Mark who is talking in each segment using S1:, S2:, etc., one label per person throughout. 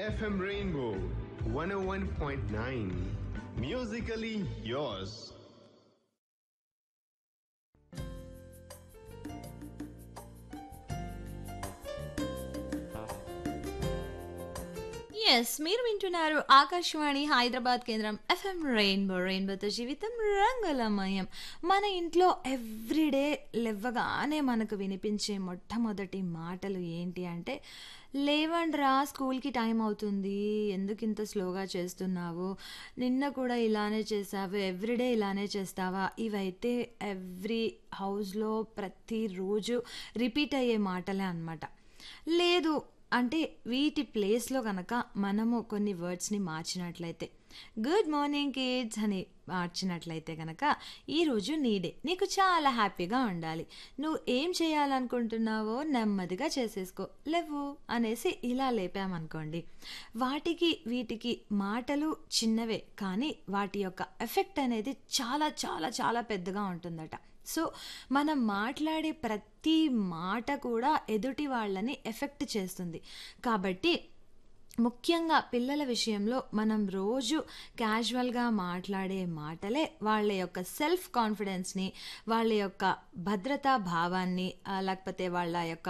S1: FM Rainbow 101.9. Musically yours.
S2: Yes మీరు వింటున్నారు ఆకాశవాణి హైదరాబాద్ కేంద్రం ఎఫ్ఎం రెయిన్బో రెయిన్బోతో జీవితం రంగులమయం మన ఇంట్లో ఎవ్రీడే లేవగానే మనకు వినిపించే మొట్టమొదటి మాటలు ఏంటి అంటే లేవండ్రా స్కూల్కి టైం అవుతుంది ఎందుకు ఇంత స్లోగా చేస్తున్నావు నిన్న కూడా ఇలానే చేసావు ఎవ్రీడే ఇలానే చేస్తావా ఇవైతే ఎవ్రీ హౌస్లో ప్రతిరోజు రిపీట్ అయ్యే మాటలే అనమాట లేదు అంటే వీటి ప్లేస్లో కనుక మనము కొన్ని వర్డ్స్ని మార్చినట్లయితే గుడ్ మార్నింగ్ కిడ్స్ అని మార్చినట్లయితే కనుక ఈరోజు నీడే నీకు చాలా హ్యాపీగా ఉండాలి నువ్వు ఏం చేయాలనుకుంటున్నావో నెమ్మదిగా చేసేసుకో లేవు అనేసి ఇలా లేపామనుకోండి వాటికి వీటికి మాటలు చిన్నవే కానీ వాటి యొక్క ఎఫెక్ట్ అనేది చాలా చాలా చాలా పెద్దగా ఉంటుందట సో మనం మాట్లాడే ప్రతి మాట కూడా ఎదుటి వాళ్ళని ఎఫెక్ట్ చేస్తుంది కాబట్టి ముఖ్యంగా పిల్లల విషయంలో మనం రోజు క్యాజువల్గా మాట్లాడే మాటలే వాళ్ళ యొక్క సెల్ఫ్ కాన్ఫిడెన్స్ని వాళ్ళ యొక్క భద్రతా భావాన్ని ఆ, లేకపోతే వాళ్ళ యొక్క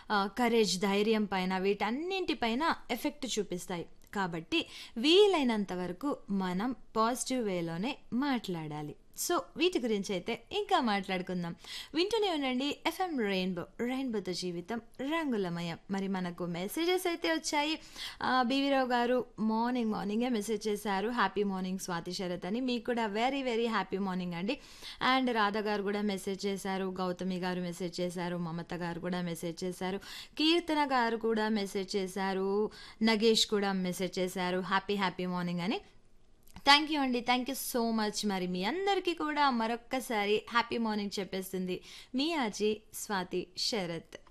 S2: కరేజ్ ధైర్యం పైన వీటన్నింటిపైన ఎఫెక్ట్ చూపిస్తాయి కాబట్టి వీలైనంత వరకు మనం పాజిటివ్ వేలోనే మాట్లాడాలి సో వీటి గురించి అయితే ఇంకా మాట్లాడుకుందాం వింటూనే ఉండండి ఎఫ్ఎం రెయిన్బో రెయిన్బోతో జీవితం రంగులమయం మరి మనకు మెసేజెస్ అయితే వచ్చాయి ఆ, బీవీరావు గారు మార్నింగ్ మార్నింగే మెసేజ్ చేశారు హ్యాపీ మార్నింగ్ స్వాతి శరత్ అని మీకు కూడా వెరీ వెరీ హ్యాపీ మార్నింగ్ అండి అండ్ రాధ గారు కూడా మెసేజ్ చేశారు గౌతమి గారు మెసేజ్ చేశారు మమత గారు కూడా మెసేజ్ చేశారు కీర్తన గారు కూడా మెసేజ్ చేశారు నగేష్ కూడా మెసేజ్ చేశారు హ్యాపీ హ్యాపీ మార్నింగ్ అని థ్యాంక్ యూ అండి థ్యాంక్ యూ సో మచ్ మరి మీ అందరికీ కూడా మరొక్కసారి హ్యాపీ మార్నింగ్ చెప్పేస్తుంది మీ ఆజీ స్వాతి శరత్